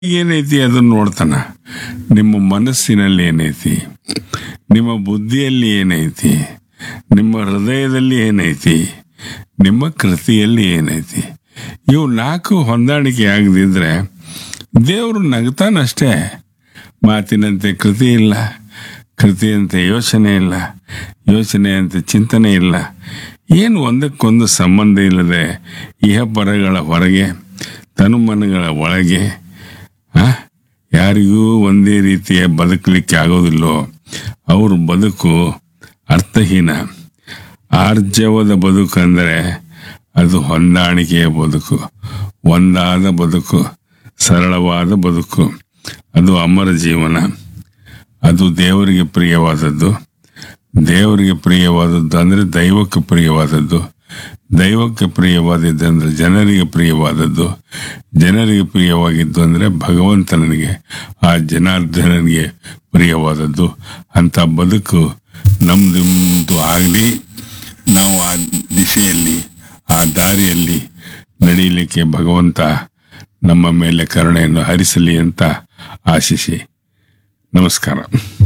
ಏನೈತಿ ಅದನ್ನ ನೋಡ್ತಾನ ನಿಮ್ಮ ಮನಸ್ಸಿನಲ್ಲಿ ಏನೈತಿ ನಿಮ್ಮ ಬುದ್ಧಿಯಲ್ಲಿ ಏನೈತಿ ನಿಮ್ಮ ಹೃದಯದಲ್ಲಿ ಏನೈತಿ ನಿಮ್ಮ ಕೃತಿಯಲ್ಲಿ ಏನೈತಿ ಇವು ನಾಲ್ಕು ಹೊಂದಾಣಿಕೆ ಆಗದಿದ್ರೆ ದೇವರು ನಗ್ತಾನಷ್ಟೇ ಮಾತಿನಂತೆ ಕೃತಿ ಇಲ್ಲ ಕೃತಿಯಂತೆ ಯೋಚನೆ ಇಲ್ಲ ಯೋಚನೆಯಂತೆ ಚಿಂತನೆ ಇಲ್ಲ ಏನು ಒಂದಕ್ಕೊಂದು ಸಂಬಂಧ ಇಲ್ಲದೆ ಇಹಪರಗಳ ಹೊರಗೆ ತನುಮನಗಳ ಒಳಗೆ ಆ, ಯಾರಿಗೂ ಒಂದೇ ರೀತಿಯ ಬದುಕಲಿಕ್ಕೆ ಆಗೋದಿಲ್ಲೋ ಅವ್ರ ಬದುಕು ಅರ್ಥಹೀನ ಆರ್ಜವದ ಬದುಕು ಅಂದರೆ ಅದು ಹೊಂದಾಣಿಕೆಯ ಬದುಕು ಒಂದಾದ ಬದುಕು ಸರಳವಾದ ಬದುಕು ಅದು ಅಮರ ಜೀವನ ಅದು ದೇವರಿಗೆ ಪ್ರಿಯವಾದದ್ದು ದೇವರಿಗೆ ಪ್ರಿಯವಾದದ್ದು ಅಂದರೆ ದೈವಕ್ಕೆ ಪ್ರಿಯವಾದದ್ದು ದೈವಕ್ಕೆ ಪ್ರಿಯವಾದದ್ದು ಅಂದರೆ ಜನರಿಗೆ ಪ್ರಿಯವಾದದ್ದು ಜನರಿಗೆ ಪ್ರಿಯವಾಗಿದ್ದು ಅಂದರೆ ಭಗವಂತನಿಗೆ ಆ ಜನಾರ್ದನನಿಗೆ ಪ್ರಿಯವಾದದ್ದು ಅಂತ ಬದುಕು ನಮ್ದು ನಿಮ್ದು ಆಗಲಿ ನಾವು ಆ ದಿಶೆಯಲ್ಲಿ ಆ ದಾರಿಯಲ್ಲಿ ನಡೀಲಿಕ್ಕೆ ಭಗವಂತ ನಮ್ಮ ಮೇಲೆ ಕರುಣೆಯನ್ನು ಹರಿಸಲಿ ಅಂತ ಆಶಿಸಿ ನಮಸ್ಕಾರ